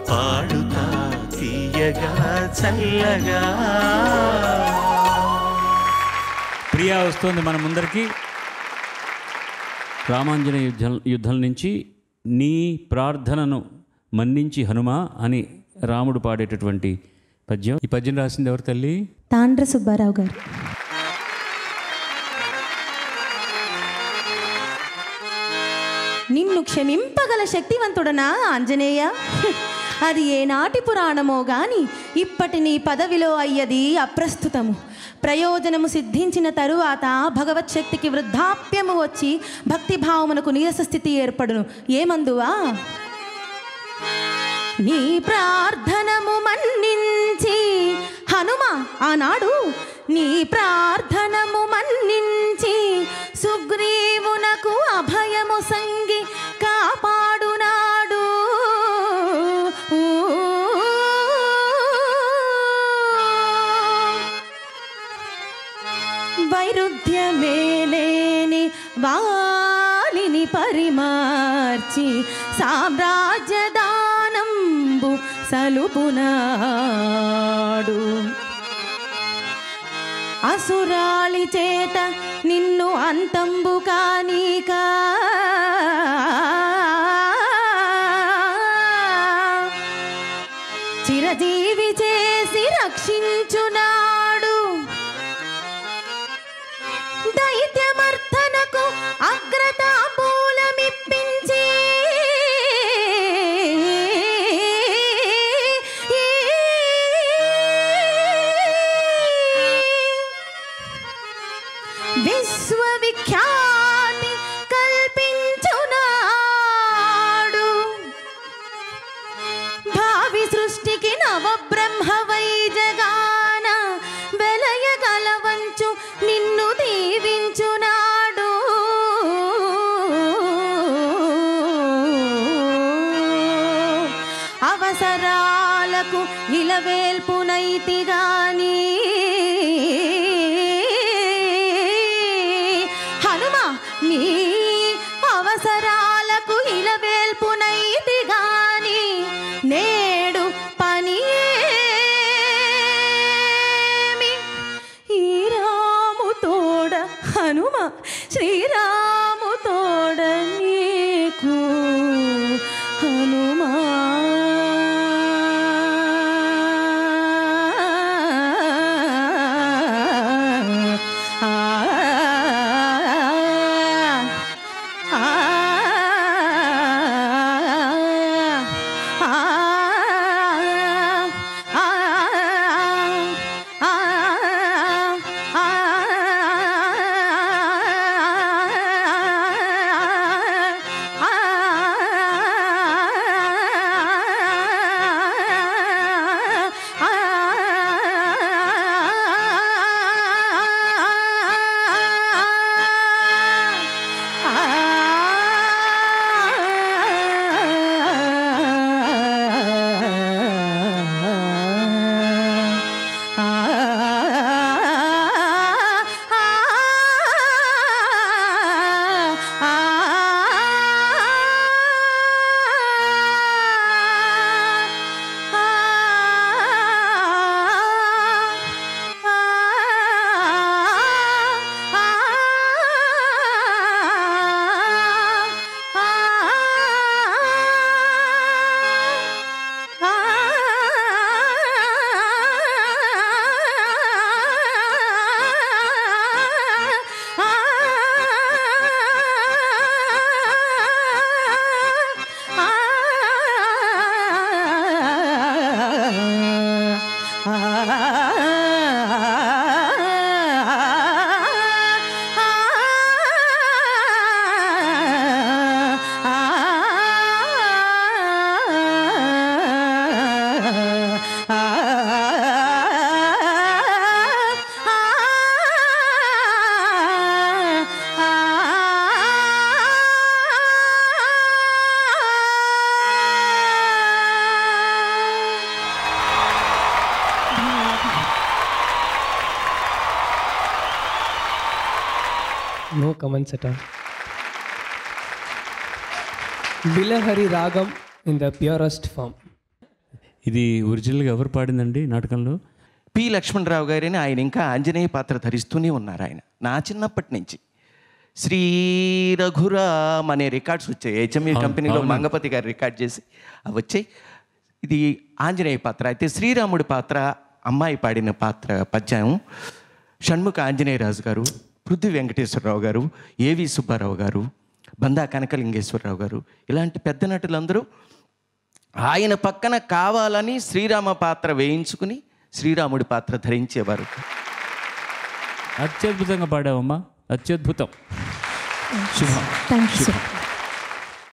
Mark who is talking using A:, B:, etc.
A: పాడుతా తీయగా చల్లగా
B: ప్రియా వస్తుంది మన ముందరికి రామాంజనేయ యుద్ధం యుద్ధం నుంచి నీ ప్రార్థనను మన్నించి హనుమ అని రాముడు పాడేటటువంటి పద్యం ఈ పద్యం రాసింది ఎవరు తల్లి
C: తాండ్ర సుబ్బారావు గారు నిన్ను క్షమింపగల శక్తివంతుడనా ఆంజనేయ హ్మ్. అది ఏనాటి పురాణమో గాని ఇప్పటి నీ పదవిలో అయ్యది అప్రస్తుతము ప్రయోజనము సిద్ధించిన తరువాత భగవత్ శక్తికి వృద్ధాప్యము వచ్చి భక్తిభావమునకు నీరస స్థితి ఏర్పడును ఏమందువా నీ ప్రార్థనము మన్నించి హనుమ ఆనాడు నీ ప్రార్థనము మన్నించి సుగ్రీవునకు అభయము సంగి కాపాడునాడు వైరుధ్యమేలేని వాలిని పరిమార్చి సామ్రాజ్యదానంబు సలుపునాడు అసురాళి చేత నిన్ను అంతంబు కానీకా చిరజీవి చేసి రక్షించునాడు దైత్యమర్థనకు అగ్రతాంబూలమిప్పించి విశ్వవిఖ్యాతి కల్పించునాడు భావి సృష్టికి నవబ్రహ్మవై జగాన వెలయగలవంచు నిన్ను దీవించునాడు అవసరాలకు ఇలవేల్పునైతి గాని హనుమ నీ అవసరాలకు ఇలవేల్పునైతి గాని నేడు పని ఏమి? ఈ రాము తోడ హనుమ శ్రీరాము తోడ నీకు Hanuma
D: No comments at all. Bilahari Ragam in the purest form.
B: ఇది ఒరిజినల్గా ఎవరు పాడిందండి నాటకంలో
A: పి లక్ష్మణరావు గారిని ఆయన ఇంకా ఆంజనేయ పాత్ర ధరిస్తూనే ఉన్నారు ఆయన నా చిన్నప్పటి నుంచి శ్రీ రఘురామ్ అనే రికార్డ్స్ వచ్చాయి హెచ్ఎంఈ కంపెనీలో మంగపతి గారు రికార్డ్ చేసి అవి వచ్చాయి ఇది ఆంజనేయ పాత్ర అయితే శ్రీరాముడి పాత్ర అమ్మాయి పాడిన పాత్ర పద్యం షణ్ముఖ ఆంజనేయరాజు గారు పృథ్వీ వెంకటేశ్వరరావు గారు ఏవి సుబ్బారావు గారు బందా కనకలింగేశ్వరరావు గారు ఇలాంటి పెద్ద నటులందరూ ఆయన పక్కన కావాలని శ్రీరామ పాత్ర వేయించుకుని శ్రీరాముడి పాత్ర ధరించేవారు
B: అత్యద్భుతంగా పాడావమ్మా అత్యద్భుతం శుభం
C: థ్యాంక్ యూ సార్